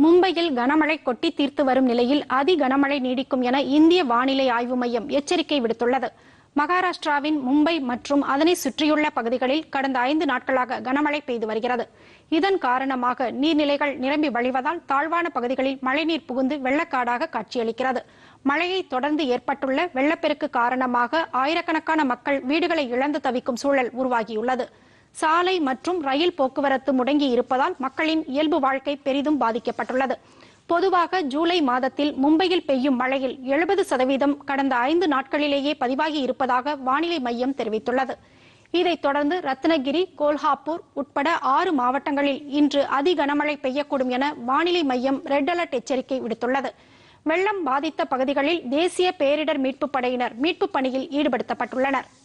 மும்பையில் கனமழை கொட்டி தீர்த்து வரும் நிலையில் அதி கனமழை நீடிக்கும் என இந்திய வானிலை ஆய்வு மையம் எச்சரிக்கை விடுத்துள்ளது மகாராஷ்டிராவின் மும்பை மற்றும் அதனை சுற்றியுள்ள பகுதிகளில் கடந்த ஐந்து நாட்களாக கனமழை பெய்து வருகிறது இதன் காரணமாக நீர்நிலைகள் நிரம்பி வழிவதால் தாழ்வான பகுதிகளில் மழைநீர் புகுந்து வெள்ளக்காடாக காட்சியளிக்கிறது மழையை தொடர்ந்து ஏற்பட்டுள்ள வெள்ளப்பெருக்கு காரணமாக ஆயிரக்கணக்கான மக்கள் வீடுகளை இழந்து தவிக்கும் சூழல் உருவாகியுள்ளது சாலை மற்றும் ரயில் போக்குவரத்து முடங்கி இருப்பதால் மக்களின் இயல்பு வாழ்க்கை பெரிதும் பாதிக்கப்பட்டுள்ளது பொதுவாக ஜூலை மாதத்தில் மும்பையில் பெய்யும் மழையில் எழுபது சதவீதம் கடந்த ஐந்து நாட்களிலேயே பதிவாகி இருப்பதாக வானிலை மையம் தெரிவித்துள்ளது இதைத் தொடர்ந்து ரத்னகிரி கோல்ஹாப்பூர் உட்பட ஆறு மாவட்டங்களில் இன்று அதி கனமழை பெய்யக்கூடும் என வானிலை மையம் ரெட் அலர்ட் எச்சரிக்கை விடுத்துள்ளது வெள்ளம் பாதித்த பகுதிகளில் தேசிய பேரிடர் மீட்புப் படையினர் மீட்புப் பணியில் ஈடுபடுத்தப்பட்டுள்ளனர்